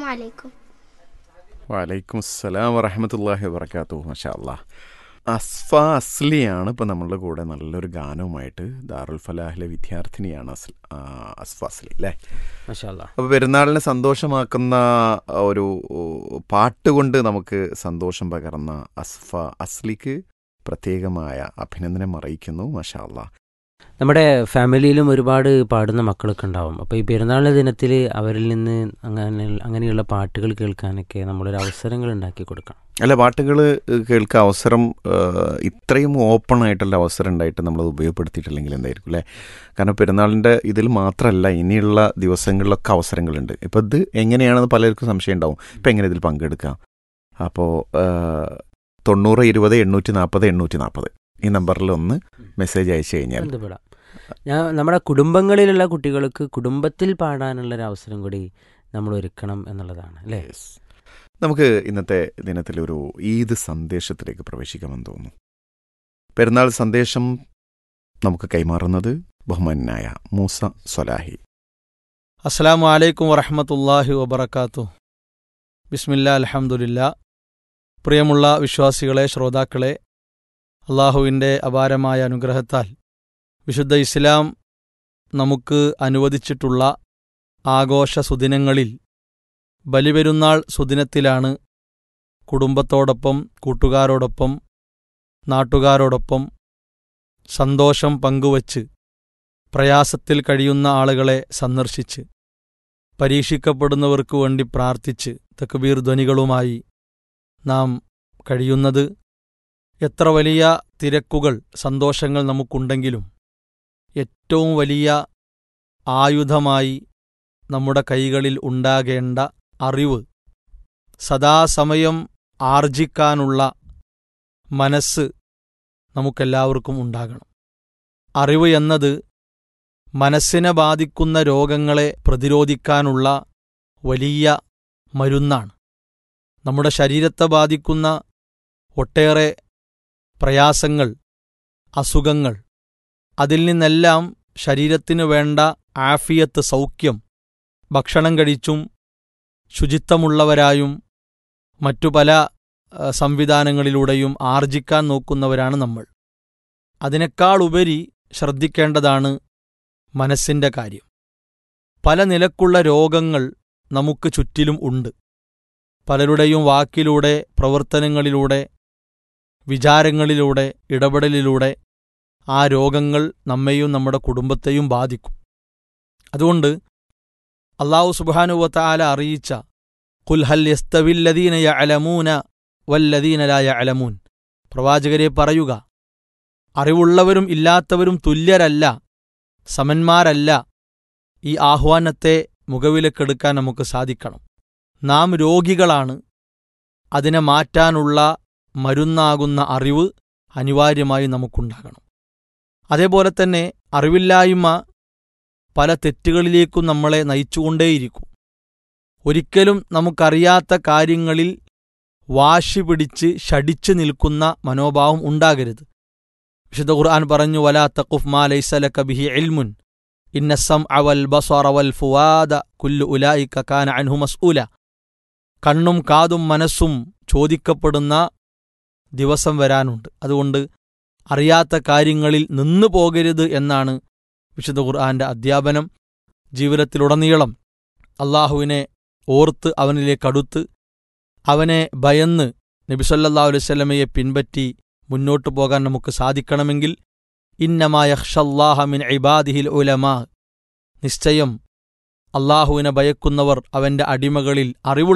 വലൈക്കും വലൈക്കും അസ്സലാം വറഹമത്തല്ലാഹി വബർക്കാത്തു മഷാ അല്ലാ അസ്ഫ അസ്ലിയാണ് ഇപ്പോൾ നമ്മളുടെ കൂടെ നല്ലൊരു ഗാനവുമായിട്ട് ദാറുൽ ഫലാഹിലെ വിദ്യാർത്ഥിനിയാണ് അസ്ല ആ, അസ്ഫ അസ്ലി അല്ലേ മഷാല്ല അപ്പോൾ പെരുന്നാളിനെ സന്തോഷമാക്കുന്ന ഒരു പാട്ട് കൊണ്ട് നമുക്ക് സന്തോഷം പകർന്ന അസ്ഫ അസ്ലിക്ക് പ്രത്യേകമായ അഭിനന്ദനം അറിയിക്കുന്നു മഷാ അല്ലാ നമ്മുടെ ഫാമിലിയിലും ഒരുപാട് പാടുന്ന മക്കളൊക്കെ ഉണ്ടാവും അപ്പോൾ ഈ പെരുന്നാളിൻ്റെ ദിനത്തിൽ അവരിൽ നിന്ന് അങ്ങനെ അങ്ങനെയുള്ള പാട്ടുകൾ കേൾക്കാനൊക്കെ നമ്മളൊരു അവസരങ്ങൾ ഉണ്ടാക്കി കൊടുക്കണം അല്ല പാട്ടുകൾ കേൾക്കാൻ അവസരം ഏഹ്, ഇത്രയും ഓപ്പൺ ആയിട്ടുള്ള അവസരം ഉണ്ടായിട്ട് നമ്മളത് ഉപയോഗപ്പെടുത്തിയിട്ടില്ലെങ്കിൽ എന്തായിരിക്കും അല്ലേ കാരണം പെരുന്നാളിൻ്റെ ഇതിൽ മാത്രമല്ല ഇനിയുള്ള ദിവസങ്ങളിലൊക്കെ അവസരങ്ങളുണ്ട് ഇപ്പം ഇത് എങ്ങനെയാണെന്ന് പലർക്കും സംശയം ഉണ്ടാവും ഇപ്പം എങ്ങനെ ഇതിൽ പങ്കെടുക്കാം അപ്പോൾ തൊണ്ണൂറ് ഇരുപത് എണ്ണൂറ്റി നാൽപ്പത് എണ്ണൂറ്റി നാൽപ്പത് ഈ നമ്പറിൽ ഒന്ന് മെസ്സേജ് അയച്ചു കഴിഞ്ഞാൽ ബന്ധപ്പെടാം ഞാൻ നമ്മുടെ കുടുംബങ്ങളിലുള്ള കുട്ടികൾക്ക് കുടുംബത്തിൽ പാടാനുള്ള ഒരു അവസരം കൂടി നമ്മൾ ഒരുക്കണം എന്നുള്ളതാണ് അല്ലേ Yes. നമുക്ക് ഇന്നത്തെ ദിനത്തിലൊരു ഈദ് സന്ദേശത്തിലേക്ക് പ്രവേശിക്കാമെന്ന് തോന്നുന്നു പെരുന്നാൾ സന്ദേശം നമുക്ക് കൈമാറുന്നത് ബഹുമാനായ മൂസ സൊലാഹി അസ്സലാമു അലൈക്കും വറഹമത്തല്ലാഹി വബർക്കാത്തു ബിസ്മില്ല അൽഹംദുലില്ല പ്രിയമുള്ള വിശ്വാസികളെ ശ്രോതാക്കളെ അള്ളാഹുവിൻ്റെ അപാരമായ അനുഗ്രഹത്താൽ വിശുദ്ധ ഇസ്ലാം നമുക്ക് അനുവദിച്ചിട്ടുള്ള ആഘോഷ സുദിനങ്ങളിൽ ബലിപെരുന്നാൾ സുദിനത്തിലാണ് കുടുംബത്തോടൊപ്പം കൂട്ടുകാരോടൊപ്പം നാട്ടുകാരോടൊപ്പം സന്തോഷം പങ്കുവച്ച് പ്രയാസത്തിൽ കഴിയുന്ന ആളുകളെ സന്ദർശിച്ച് പരീക്ഷിക്കപ്പെടുന്നവർക്കു വേണ്ടി പ്രാർത്ഥിച്ച് തക്ബീർ ധ്വനികളുമായി നാം കഴിയുന്നത് എത്ര വലിയ തിരക്കുകൾ സന്തോഷങ്ങൾ നമുക്കുണ്ടെങ്കിലും ഏറ്റവും വലിയ ആയുധമായി നമ്മുടെ കൈകളിൽ ഉണ്ടാകേണ്ട അറിവ് സദാസമയം ആർജിക്കാനുള്ള മനസ്സ് നമുക്കെല്ലാവർക്കും ഉണ്ടാകണം അറിവ് എന്നത് മനസ്സിനെ ബാധിക്കുന്ന രോഗങ്ങളെ പ്രതിരോധിക്കാനുള്ള വലിയ മരുന്നാണ് നമ്മുടെ ശരീരത്തെ ബാധിക്കുന്ന ഒട്ടേറെ പ്രയാസങ്ങൾ അസുഖങ്ങൾ അതിൽ നിന്നെല്ലാം ശരീരത്തിനു വേണ്ട ആഫിയത്ത് സൗഖ്യം ഭക്ഷണം കഴിച്ചും ശുചിത്വമുള്ളവരായും മറ്റു പല ആ, സംവിധാനങ്ങളിലൂടെയും ആർജിക്കാൻ നോക്കുന്നവരാണ് നമ്മൾ അതിനേക്കാൾ ഉപരി ശ്രദ്ധിക്കേണ്ടതാണ് മനസ്സിന്റെ കാര്യം പല നിലക്കുള്ള രോഗങ്ങൾ നമുക്ക് ചുറ്റിലും ഉണ്ട് പലരുടെയും വാക്കിലൂടെ പ്രവർത്തനങ്ങളിലൂടെ വിചാരങ്ങളിലൂടെ ഇടപെടലിലൂടെ ആ രോഗങ്ങൾ നമ്മെയും നമ്മുടെ കുടുംബത്തെയും ബാധിക്കും അതുകൊണ്ട് അള്ളാഹു സുബാനുവത്ത ആല അറിയിച്ച കുൽഹൽ യസ്തവില്ലദീന യഅലമൂന വല്ലദീന ലാ യഅലമൂൻ പ്രവാചകരെ പറയുക അറിവുള്ളവരും ഇല്ലാത്തവരും തുല്യരല്ല സമന്മാരല്ല ഈ ആഹ്വാനത്തെ മുഖവിലക്കെടുക്കാൻ നമുക്ക് സാധിക്കണം നാം രോഗികളാണ് അതിനെ മാറ്റാനുള്ള മരുന്നാകുന്ന അറിവ് അനിവാര്യമായി നമുക്കുണ്ടാകണം അതേപോലെ തന്നെ അറിവില്ലായ്മ പല തെറ്റുകളിലേക്കും നമ്മളെ നയിച്ചുകൊണ്ടേയിരിക്കും ഒരിക്കലും നമുക്കറിയാത്ത കാര്യങ്ങളിൽ വാശി പിടിച്ച് ഷടിച്ചു നിൽക്കുന്ന മനോഭാവം ഉണ്ടാകരുത് വിശുദ്ധ ഖുർആൻ പറഞ്ഞു വലാ തഖുഫ് മാ ലൈസലക ബിഹി ഇൽമുൻ ഇന്ന സംഅ വൽ ബസറ വൽ ഫുവാദ കുല്ലു ഉലായിക കാന അൻഹു മസ്ഊല കണ്ണും കാതും മനസ്സും ചോദിക്കപ്പെടുന്ന ദിവസം വരാനുണ്ട് അതുകൊണ്ട് അറിയാത്ത കാര്യങ്ങളിൽ നിന്നു പോകരുത് എന്നാണ് വിശുദ്ധ ഖുർആന്റെ അധ്യാപനം ജീവിതത്തിലുടനീളം അള്ളാഹുവിനെ ഓർത്ത് അവനിലേക്ക് അടുത്ത് അവനെ ഭയന്ന് നബിസല്ലാ അലൈവല്ലമയെ പിൻപറ്റി മുന്നോട്ടു പോകാൻ നമുക്ക് സാധിക്കണമെങ്കിൽ ഇന്നമായഹ്ഷല്ലാഹമിൻ ഇബാദിഹിൽ ഉലമാ നിശ്ചയം അള്ളാഹുവിനെ ഭയക്കുന്നവർ അവന്റെ അടിമകളിൽ അറിവുള്ള